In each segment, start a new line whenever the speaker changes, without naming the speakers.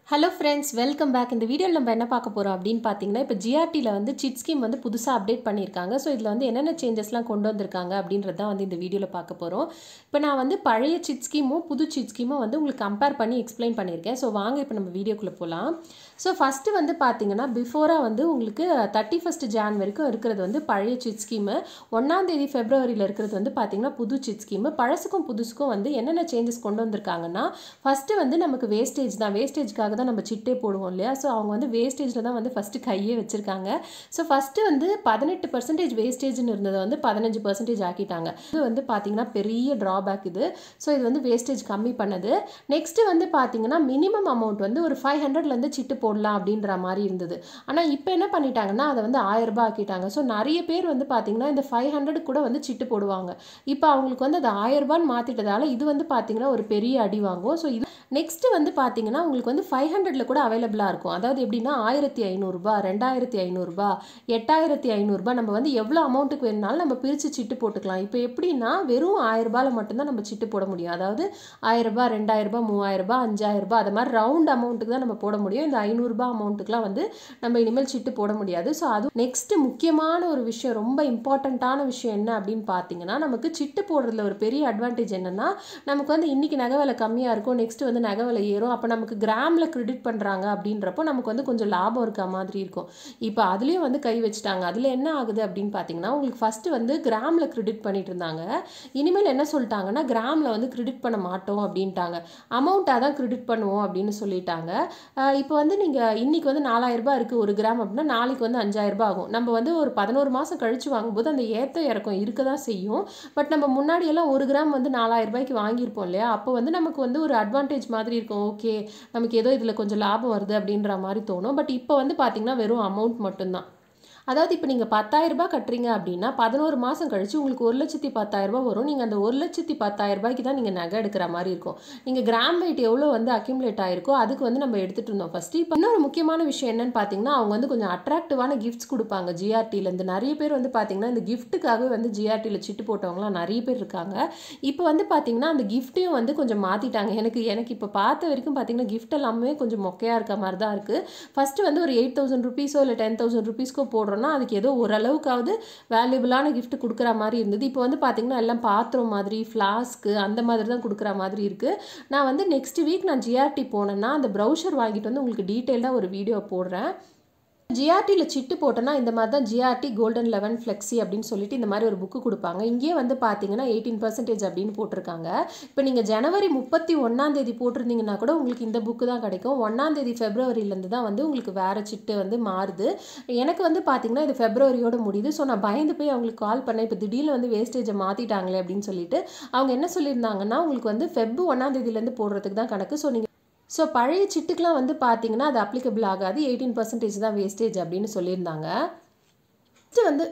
hello friends welcome back இந்த வீடியோவில் நம்ம என்ன பார்க்க போகிறோம் அப்படின்னு பார்த்தீங்கன்னா இப்போ ஜிஆர்டியில் வந்து சிட் ஸ்கீம் வந்து புதுசாக அப்டேட் பண்ணியிருக்காங்க ஸோ இதில் வந்து என்னென்ன சேஞ்சஸ்லாம் கொண்டு வந்திருக்காங்க அப்படின்றது தான் வந்து இந்த வீடியோவில் பார்க்க போகிறோம் இப்போ நான் வந்து பழைய சிட் ஸ்கீமும் புது சிட் ஸ்கீமும் வந்து உங்களுக்கு கம்பேர் பண்ணி எக்ஸ்பிளைன் பண்ணியிருக்கேன் ஸோ வாங்க இப்போ நம்ம வீடியோக்குள்ளே போகலாம் ஸோ ஃபஸ்ட்டு வந்து பார்த்தீங்கன்னா பிஃபோராக வந்து உங்களுக்கு தேர்ட்டி ஃபஸ்ட் ஜான் வரைக்கும் இருக்கிறது வந்து பழைய சிட் ஸ்கீமு ஒன்றாந்தேதி ஃபெப்ரவரியில் இருக்கிறது வந்து பார்த்தீங்கன்னா புது சிட் ஸ்கீமு பழசுக்கும் புதுசுக்கும் வந்து என்னென்ன சேஞ்சஸ் கொண்டு வந்திருக்காங்கன்னா ஃபஸ்ட்டு வந்து நமக்கு வேஸ்டேஜ் தான் வேஸ்டேஜ்க்காக தான் நம்ம சிட்டே போடுவோம் இல்லையா ஸோ அவங்க வந்து வேஸ்டேஜில் தான் வந்து ஃபஸ்ட்டு கையே வச்சுருக்காங்க ஸோ ஃபஸ்ட்டு வந்து பதினெட்டு பர்சன்டேஜ் வேஸ்டேஜ்னு இருந்ததை வந்து பதினஞ்சு பர்சன்டேஜ் ஆக்கிட்டாங்க இது வந்து பார்த்தீங்கன்னா பெரிய ட்ராபேக் இது ஸோ இது வந்து வேஸ்டேஜ் கம்மி பண்ணது நெக்ஸ்ட்டு வந்து பார்த்தீங்கன்னா மினிமம் அமௌண்ட் வந்து ஒரு ஃபைவ் ஹண்ட்ரட்லேருந்து சிட்டு போடலாம் அப்படின்ற மாதிரி இருந்தது ஆனால் இப்போ என்ன பண்ணிட்டாங்கன்னா அதை வந்து ஆயிரம் ரூபாய் ஆக்கிட்டாங்க ஸோ நிறைய பேர் வந்து பார்த்தீங்கன்னா இந்த ஃபைவ் ஹண்ட்ரட் கூட வந்து சிட்டு போடுவாங்க இப்போ அவங்களுக்கு வந்து அது ஆயிரம் ரூபான்னு மாற்றிட்டதால இது வந்து பார்த்தீங்கன்னா ஒரு பெரிய அடி வாங்கும் ஸோ இது நெக்ஸ்ட்டு வந்து பார்த்தீங்கன்னா உங்களுக்கு வந்து ஃபைவ் ஹண்ட்ரட்ல கூட அவைலபிளாக இருக்கும் அதாவது எப்படின்னா ஆயிரத்தி ஐநூறுரூபா ரெண்டாயிரத்தி ஐநூறுரூபா எட்டாயிரத்தி ஐநூறுரூபா நம்ம வந்து எவ்வளோ அமௌண்ட்டுக்கு வேணுனாலும் நம்ம பிரித்து சிட்டு போட்டுக்கலாம் இப்போ எப்படின்னா வெறும் ஆயிரரூபாவில் மட்டும்தான் நம்ம சிட்டு போட முடியும் அதாவது ஆயிரரூபா ரெண்டாயிரரூபா மூவாயிரரூபா அஞ்சாயிரரூபா அது மாதிரி ரவுண்ட் அமௌண்ட்டுக்கு தான் நம்ம போட முடியும் இந்த ஐநூறுரூபா அமௌண்ட்டுக்குலாம் வந்து நம்ம இனிமேல் சிட்டு போட முடியாது ஸோ அது நெக்ஸ்ட் முக்கியமான ஒரு விஷயம் ரொம்ப இம்பார்ட்டண்ட்டான விஷயம் என்ன அப்படின்னு பார்த்தீங்கன்னா நமக்கு சிட்டு போடுறதுல ஒரு பெரிய அட்வான்டேஜ் என்னன்னா நமக்கு வந்து இன்னைக்கு நகை விலை கம்மியாக இருக்கும் நெக்ஸ்ட் வந்து நகை விலை ஏறும் அப்போ நமக்கு கிராமில் கிரெடிட் பண்ணுறாங்க அப்படின்றப்போ நமக்கு வந்து கொஞ்சம் லாபம் இருக்க மாதிரி இருக்கும் இப்போ அதுலேயும் வந்து கை வச்சுட்டாங்க அதில் என்ன ஆகுது அப்படின்னு பார்த்தீங்கன்னா உங்களுக்கு ஃபஸ்ட்டு வந்து கிராமில் கிரெடிட் பண்ணிட்டு இருந்தாங்க இனிமேல் என்ன சொல்லிட்டாங்கன்னா கிராமில் வந்து கிரெடிட் பண்ண மாட்டோம் அப்படின்ட்டாங்க அமௌண்ட்டாக தான் கிரெடிட் பண்ணுவோம் அப்படின்னு சொல்லிட்டாங்க அஹ் இப்போ வந்து நீங்கள் இன்னைக்கு வந்து நாலாயிரம் ரூபாய் இருக்குது ஒரு கிராம் அப்படின்னா நாளைக்கு வந்து அஞ்சாயிரம் ரூபாய் ஆகும் நம்ம வந்து ஒரு பதினோரு மாதம் கழிச்சு வாங்கும்போது அந்த ஏற்ற இறக்கம் இருக்க தான் செய்யும் பட் நம்ம முன்னாடியெல்லாம் ஒரு கிராம் வந்து நாலாயிரம் ரூபாய்க்கு வாங்கியிருப்போம் இல்லையா அப்போ வந்து நமக்கு வந்து ஒரு அட்வான்டேஜ் மாதிரி இருக்கும் ஓகே நமக்கு ஏதோ இதில் கொஞ்சம் லாபம் வருது அப்படின்ற மாதிரி தோணும் பட் இப்போ வந்து பார்த்தீங்கன்னா வெறும் அமௌண்ட் மட்டும்தான் அதாவது இப்போ நீங்கள் பத்தாயிரம் ரூபாய் கட்டுறீங்க அப்படின்னா பதினோரு மாதம் கழிச்சு உங்களுக்கு ஒரு லட்சத்தி பத்தாயிரம் ரூபாய் வரும் நீங்கள் அந்த ஒரு லட்சத்தி பத்தாயிரம் ரூபாய்க்கு தான் நீங்கள் நகை எடுக்கிற மாதிரி இருக்கும் நீங்கள் கிராம் வெயிட் எவ்வளோ வந்து அக்யூமுலேட் ஆயிருக்கோ அதுக்கு வந்து நம்ம எடுத்துகிட்டு இருந்தோம் ஃபஸ்ட்டு இப்போ இன்னொரு முக்கியமான விஷயம் என்னன்னு பார்த்தீங்கன்னா அவங்க வந்து கொஞ்சம் அட்ராக்டிவான கிஃப்ட்ஸ் கொடுப்பாங்க ஜிஆர்டிலேருந்து நிறைய பேர் வந்து பார்த்தீங்கன்னா இந்த கிஃப்ட்டுக்காகவே வந்து ஜிஆர்டியில் சிட்டு போட்டவங்களாம் நிறைய பேர் இருக்காங்க இப்போ வந்து பார்த்தீங்கன்னா அந்த கிஃப்ட்டையும் வந்து கொஞ்சம் மாற்றிட்டாங்க எனக்கு எனக்கு இப்போ பார்த்த வரைக்கும் பார்த்தீங்கன்னா கிஃப்ட் எல்லாமே கொஞ்சம் மொக்கையாக இருக்க மாதிரி தான் இருக்குது ஃபஸ்ட்டு வந்து ஒரு எயிட் தௌசண்ட் ருபீஸோ இல்லை டென் தௌசண்ட் ருபீஸ்க்கோ போடுறோன்னா அதுக்கு ஏதோ ஓரளவுக்காவது வேல்யூபிளான gift கொடுக்குற மாதிரி இருந்தது இப்போ வந்து பார்த்தீங்கன்னா எல்லாம் பாத்திரம் மாதிரி ஃப்ளாஸ்க்கு அந்த மாதிரி தான் கொடுக்குற மாதிரி இருக்குது நான் வந்து நெக்ஸ்ட் வீக் நான் ஜிஆர்டி போனேன்னா அந்த ப்ரௌசர் வாங்கிட்டு வந்து உங்களுக்கு டீட்டெயிலாக ஒரு வீடியோ போடுறேன் ஜிஆர்டியில் சிட்டு போட்டோன்னா இந்த மாதிரி தான் ஜிஆர்டி கோல்டன் லெவன் ஃப்ளெக்ஸி அப்படின்னு சொல்லிட்டு இந்த மாதிரி ஒரு புக்கு கொடுப்பாங்க இங்கேயே வந்து பார்த்தீங்கன்னா எயிட்டீன் பர்சன்டேஜ் அப்படின்னு போட்டிருக்காங்க இப்போ நீங்கள் ஜனவரி முப்பத்தி ஒன்றாந்தேதி போட்டிருந்தீங்கன்னா கூட உங்களுக்கு இந்த புக்கு தான் கிடைக்கும் ஒன்றாந்தேதி ஃபெப்ரவரியிலேருந்து தான் வந்து உங்களுக்கு வேறு சிட்டு வந்து மாறுது எனக்கு வந்து பார்த்தீங்கன்னா இது ஃபெப்ரவரியோட முடியுது ஸோ நான் பயந்து போய் அவங்களுக்கு கால் பண்ணேன் இப்போ திடீர்னு வந்து வேஸ்டேஜை மாற்றிட்டாங்களே அப்படின்னு சொல்லிட்டு அவங்க என்ன சொல்லியிருந்தாங்கன்னா உங்களுக்கு வந்து ஃபெப் ஒன்றாந்தேதியிலேருந்து போடுறதுக்கு தான் கணக்கு ஸோ நீங்கள் ஸோ பழைய சிட்டுக்கெலாம் வந்து பார்த்தீங்கன்னா அது அப்ளிகபிள் ஆகாது எயிட்டீன் பர்சன்டேஜ் தான் வேஸ்டேஜ் அப்படின்னு சொல்லியிருந்தாங்க நெக்ஸ்ட் வந்து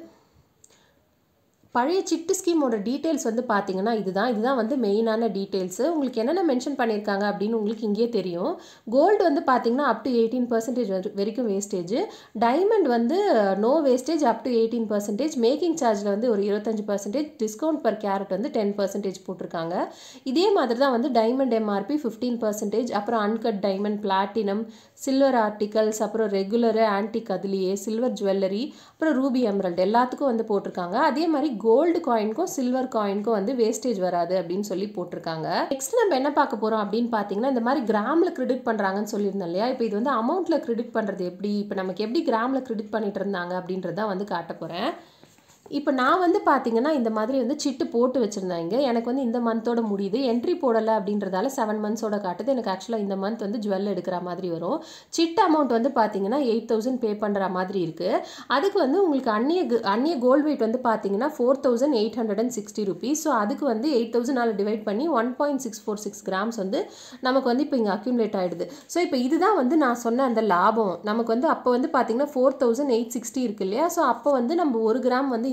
பழைய சிட்டு ஸ்கீமோட டீட்டெயில்ஸ் வந்து பார்த்தீங்கன்னா இதுதான் இதுதான் வந்து மெயினான டீட்டெயில்ஸு உங்களுக்கு என்னென்ன மென்ஷன் பண்ணியிருக்காங்க அப்படின்னு உங்களுக்கு இங்கேயே தெரியும் கோல்டு வந்து பார்த்தீங்கன்னா அப் டு எயிட்டீன் பர்சன்டேஜ் வரைக்கும் வேஸ்டேஜ் டைமண்ட் வந்து no wastage up to eighteen percentage making சார்ஜில் வந்து ஒரு இருபத்தஞ்சு பர்சன்டேஜ் டிஸ்கவுண்ட் பர் கேரட் வந்து டென் பர்சன்டேஜ் போட்டிருக்காங்க இதே மாதிரி தான் வந்து டைமண்ட் எம்ஆர்பி ஃபிஃப்டீன் பர்சன்டேஜ் அப்புறம் uncut diamond platinum silver articles அப்புறம் ரெகுலரு ஆன்டிக் அதுலேயே சில்வர் ஜுவல்லரி அப்புறம் ரூபி எம்ரல்ட் எல்லாத்துக்கும் வந்து போட்டிருக்காங்க அதே மாதிரி கோல்டு காயினுக்கும் சில்வர் காயினுக்கும் வந்து வேஸ்டேஜ் வராது அப்படின்னு சொல்லி போட்டிருக்காங்க நெக்ஸ்ட் நம்ம என்ன பார்க்க போகிறோம் அப்படின்னு பார்த்தீங்கன்னா இந்த மாதிரி கிராமில் கிரெடிட் பண்ணுறாங்கன்னு சொல்லியிருந்தோம் இல்லையா இப்போ இது வந்து அமௌண்ட்டில் கிரெடிட் பண்ணுறது எப்படி இப்போ நமக்கு எப்படி கிராமில் கிரெடிட் பண்ணிட்டு இருந்தாங்க அப்படின்றத வந்து காட்ட போகிறேன் இப்போ நான் வந்து பார்த்தீங்கன்னா இந்த மாதிரி வந்து சிட்டு போட்டு வச்சுருந்தாங்க எனக்கு வந்து இந்த மந்தோட முடியுது என்ட்ரி போடலை அப்படின்றதால செவன் மந்த்ஸோட காட்டுது எனக்கு ஆக்சுவலாக இந்த மந்த் வந்து ஜுவல் எடுக்கிற மாதிரி வரும் சிட் அமௌண்ட் வந்து பார்த்தீங்கன்னா எயிட் தௌசண்ட் பே பண்ணுற மாதிரி இருக்குது அதுக்கு வந்து உங்களுக்கு அந்நிய கு- அந்நிய கோல்ட் வெயிட் வந்து பார்த்தீங்கன்னா four thousand eight hundred and sixty rupees so அதுக்கு வந்து எயிட் தௌசண்ட் டிவைட் பண்ணி one point six four six grams வந்து நமக்கு வந்து இப்போ இங்கே அக்யூமுலேட் ஆகிடுது ஸோ இப்போ இதுதான் வந்து நான் சொன்ன அந்த லாபம் நமக்கு வந்து அப்போ வந்து பார்த்தீங்கன்னா ஃபோர் தௌசண்ட் எயிட் சிக்ஸ்டி இருக்கு இல்லையா ஸோ அப்போ வந்து நம்ம ஒரு கிராம் வந்து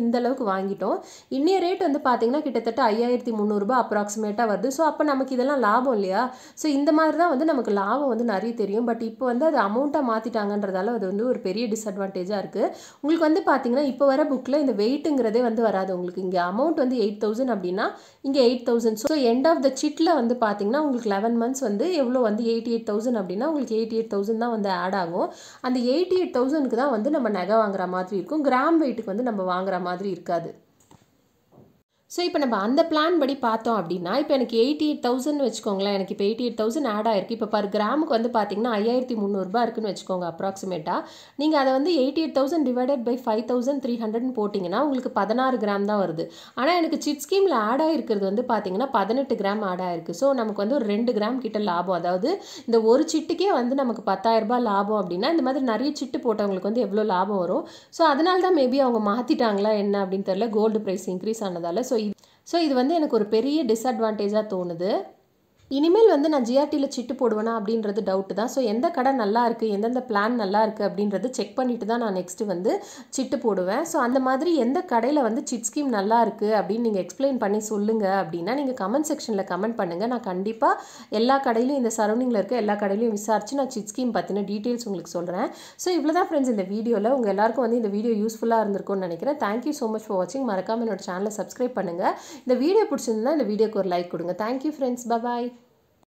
இந்த அளவுக்கு வாங்கிட்டோம் இன்னைய ரேட் வந்து பார்த்தீங்கன்னா கிட்டத்தட்ட ஐயாயிரத்தி முந்நூறுரூபா அப்ராக்சிமேட்டாக வருது ஸோ அப்போ நமக்கு இதெல்லாம் லாபம் இல்லையா ஸோ இந்த மாதிரி தான் வந்து நமக்கு லாபம் வந்து நிறைய தெரியும் பட் இப்போ வந்து அது அமௌண்ட்டாக மாற்றிட்டாங்கன்றதால அது வந்து ஒரு பெரிய டிஸ்அட்வான்டேஜாக இருக்குது உங்களுக்கு வந்து பார்த்தீங்கன்னா இப்போ வர புக்கில் இந்த வெயிட்டுங்கிறதே வந்து வராது உங்களுக்கு இங்கே அமௌண்ட் வந்து எயிட் தௌசண்ட் அப்படின்னா இங்கே eight thousand so end of the சிட்டில் வந்து பார்த்தீங்கன்னா உங்களுக்கு லெவன் மந்த்ஸ் வந்து எவ்வளோ வந்து எயிட்டி எயிட் தௌசண்ட் அப்படின்னா உங்களுக்கு எயிட்டி எயிட் தௌசண்ட் தான் வந்து ஆட் ஆகும் அந்த எயிட்டி எயிட் தௌசண்ட்க்கு தான் வந்து நம்ம நகை வாங்குற மாதிரி இருக்கும் கிராம் வெயிட்டுக்கு வந்து நம்ம வாங்குற மாதிரி இருக்காது ஸோ இப்போ நம்ம அந்த பிளான் படி பார்த்தோம் அப்படின்னா இப்போ எனக்கு எயிட்டி எயிட் தௌசண்ட் வச்சுக்கோங்களேன் எனக்கு இப்போ எயிட்டி எயிட் தௌசண்ட் ஆட் ஆயிருக்கு இப்போ பர் கிராமுக்கு வந்து பார்த்தீங்கன்னா ஐயாயிரத்தி முந்நூறுபா இருக்குன்னு வச்சுக்கோங்க அப்ராக்சிமேட்டாக நீங்கள் அதை வந்து eighty eight thousand divided by five thousand three ஹண்ட்ரட்னு போட்டிங்கன்னா உங்களுக்கு பதினாறு கிராம் தான் வருது ஆனால் எனக்கு சிட் ஸ்கீமில் ஆட் ஆகிருக்கிறது வந்து பார்த்தீங்கன்னா பதினெட்டு கிராம் ஆட் ஆயிருக்கு ஸோ நமக்கு வந்து ஒரு ரெண்டு கிராம் கிட்ட லாபம் அதாவது இந்த ஒரு சிட்டுக்கே வந்து நமக்கு பத்தாயிரம் ரூபாய் லாபம் அப்படின்னா இந்த மாதிரி நிறைய சிட்டு போட்டவங்களுக்கு வந்து எவ்வளோ லாபம் வரும் ஸோ அதனால தான் மேபி அவங்க மாற்றிட்டாங்களா என்ன அப்படின்னு தெரியல கோல்டு ப்ரைஸ் இன்க்ரீஸ் ஆனதால ஸோ ஸோ இது வந்து எனக்கு ஒரு பெரிய டிஸ்அட்வான்டேஜாக தோணுது இனிமேல் வந்து நான் ஜிஆர்டியில் சிட்டு போடுவேனா அப்படின்றது டவுட்டு தான் ஸோ எந்த கடை நல்லா இருக்குது எந்தெந்த பிளான் நல்லா இருக்குது அப்படின்றது செக் பண்ணிட்டு தான் நான் நெக்ஸ்ட்டு வந்து சிட்டு போடுவேன் ஸோ அந்த மாதிரி எந்த கடையில் வந்து சிட் ஸ்கீம் நல்லா இருக்குது அப்படின்னு நீங்கள் எக்ஸ்பிளைன் பண்ணி சொல்லுங்கள் அப்படின்னா நீங்கள் கமெண்ட் செக்ஷனில் கமெண்ட் பண்ணுங்கள் நான் கண்டிப்பாக எல்லா கடையிலும் இந்த சரௌண்டிங்கில் இருக்க எல்லா கடையிலையும் விசாரித்து நான் சிட் ஸ்கீம் பற்றின டீட்டெயில்ஸ் உங்களுக்கு சொல்கிறேன் ஸோ இவ்வளோ தான் ஃப்ரெண்ட்ஸ் இந்த வீடியோவில் உங்கள் எல்லாருக்கும் வந்து இந்த வீடியோ யூஸ்ஃபுல்லாக இருந்திருக்கும்னு நினைக்கிறேன் தேங்க்யூ ஸோ மச் ஃபார் வாட்சிங் மறக்காமல் என்னோட சேனலை சப்ஸ்கிரைப் பண்ணுங்கள் இந்த வீடியோ பிடிச்சிருந்தா இந்த வீடியோக்கு ஒரு லைக் கொடுங்க தேங்க்யூ ஃப்ரெண்ட்ஸ் பபாய்